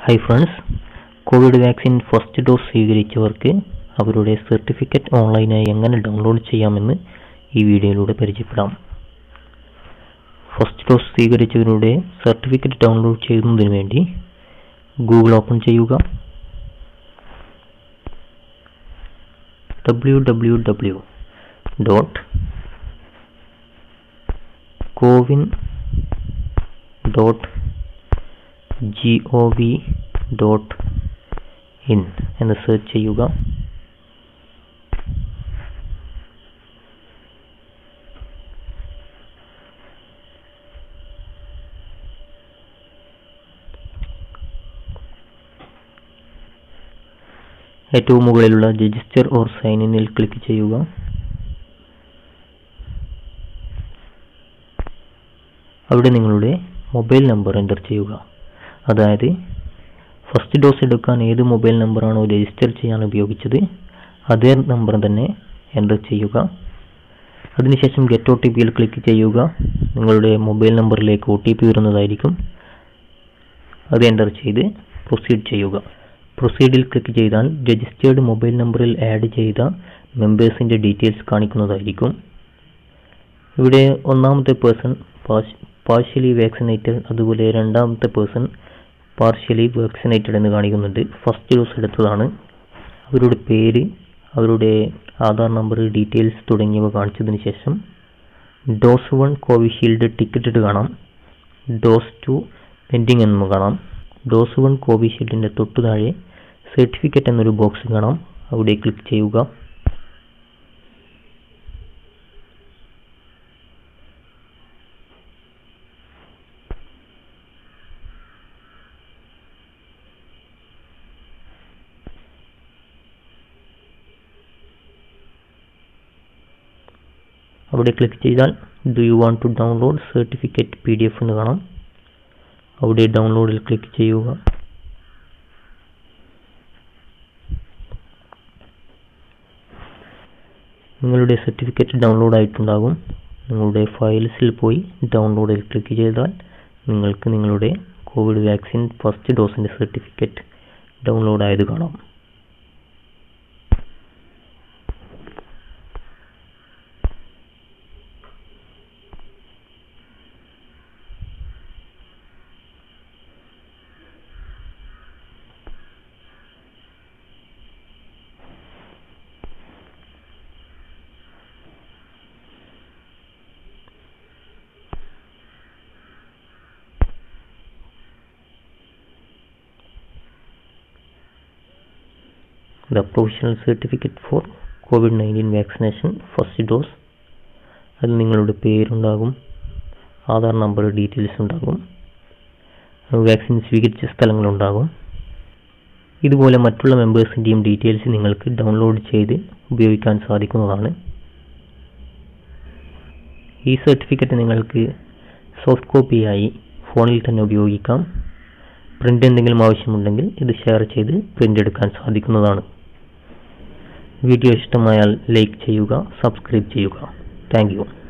hi friends Covid vaccine first dose സ്വീകരിച്ചവർക്ക് അവരുടെ certificate ഓൺലൈനായി എങ്ങനെ ഡൗൺലോഡ് ചെയ്യാമെന്ന് ഈ വീഡിയോയിലൂടെ പരിചയപ്പെടാം ഫസ്റ്റ് ഡോസ് സ്വീകരിച്ചവരുടെ സർട്ടിഫിക്കറ്റ് ഡൗൺലോഡ് ചെയ്യുന്നതിന് വേണ്ടി ഗൂഗിൾ ഓപ്പൺ ചെയ്യുക W W W dot CoWIN dot G O V dot in എന്ന് സെർച്ച് ചെയ്യുക ഏറ്റവും മുകളിലുള്ള രജിസ്റ്റർ ഓർ സൈൻ ഇനിൽ ക്ലിക്ക് ചെയ്യുക അവിടെ നിങ്ങളുടെ മൊബൈൽ നമ്പർ എൻ്റർ ചെയ്യുക അതായത് ഫസ്റ്റ് ഡോസ് എടുക്കാൻ ഏത് മൊബൈൽ നമ്പറാണോ രജിസ്റ്റർ ചെയ്യാൻ ഉപയോഗിച്ചത് അതേ നമ്പർ തന്നെ എൻ്റർ ചെയ്യുക അതിനുശേഷം ഗെറ്റ് ഒ ടി പിയിൽ ക്ലിക്ക് ചെയ്യുക നിങ്ങളുടെ മൊബൈൽ നമ്പറിലേക്ക് ഒ ടി പി വരുന്നതായിരിക്കും അത് എൻ്റർ ചെയ്ത് പ്രൊസീഡ് ചെയ്യുക പ്രൊസീഡിൽ ക്ലിക്ക് ചെയ്താൽ രജിസ്റ്റേർഡ് മൊബൈൽ നമ്പറിൽ ആഡ് ചെയ്ത മെമ്പേഴ്സിൻ്റെ ഡീറ്റെയിൽസ് കാണിക്കുന്നതായിരിക്കും ഇവിടെ ഒന്നാമത്തെ പേഴ്സൺ പാർഷ്യലി വാക്സിനേറ്റഡ് അതുപോലെ രണ്ടാമത്തെ പേഴ്സൺ പാർഷ്യലി വാക്സിനേറ്റഡ് എന്ന് കാണിക്കുന്നുണ്ട് ഫസ്റ്റ് ഡോസ് എടുത്തതാണ് അവരുടെ പേര് അവരുടെ ആധാർ നമ്പർ ഡീറ്റെയിൽസ് തുടങ്ങിയവ കാണിച്ചതിന് ശേഷം ഡോസ് വൺ കോവിഷീൽഡ് ടിക്കറ്റ് കാണാം ഡോസ് ടു പെൻഡിങ് എന്നും കാണാം ഡോസ് വൺ കോവിഷീൽഡിൻ്റെ തൊട്ടു താഴെ സർട്ടിഫിക്കറ്റ് എന്നൊരു ബോക്സ് കാണാം അവിടെ ക്ലിക്ക് ചെയ്യുക അവിടെ ക്ലിക്ക് ചെയ്താൽ do you want to download certificate P D F എന്ന് കാണാം അവിടെ ഡൗൺലോഡിൽ ക്ലിക്ക് ചെയ്യുക നിങ്ങളുടെ സർട്ടിഫിക്കറ്റ് ഡൗൺലോഡ് ആയിട്ടുണ്ടാകും നിങ്ങളുടെ ഫയൽസിൽ പോയി ഡൗൺലോഡിൽ ക്ലിക്ക് ചെയ്താൽ നിങ്ങൾക്ക് നിങ്ങളുടെ കോവിഡ് വാക്സിൻ ഫസ്റ്റ് ഡോസിൻ്റെ സർട്ടിഫിക്കറ്റ് ഡൗൺലോഡ് ആയത് കാണാം the provisional certificate for COVID-19 vaccination first dose അതിൽ നിങ്ങളുടെ പേരുണ്ടാകും ആധാർ നമ്പർ ഡീറ്റെയിൽസ് ഉണ്ടാകും വാക്സിൻ സ്വീകരിച്ച സ്ഥലങ്ങളുണ്ടാകും ഇതുപോലെ മറ്റുള്ള മെമ്പേഴ്സിൻ്റെയും ഡീറ്റെയിൽസ് നിങ്ങൾക്ക് ഡൗൺലോഡ് ചെയ്ത് ഉപയോഗിക്കാൻ സാധിക്കുന്നതാണ് ഈ സർട്ടിഫിക്കറ്റ് നിങ്ങൾക്ക് സോഫ്റ്റ് കോപ്പിയായി ഫോണിൽ തന്നെ ഉപയോഗിക്കാം പ്രിൻ്റ് എന്തെങ്കിലും ആവശ്യമുണ്ടെങ്കിൽ ഇത് ഷെയർ ചെയ്ത് പ്രിൻ്റ് എടുക്കാൻ സാധിക്കുന്നതാണ് വീഡിയോ ഇഷ്ടമായാൽ ലൈക്ക് ചെയ്യുക സബ്സ്ക്രൈബ് ചെയ്യുക താങ്ക്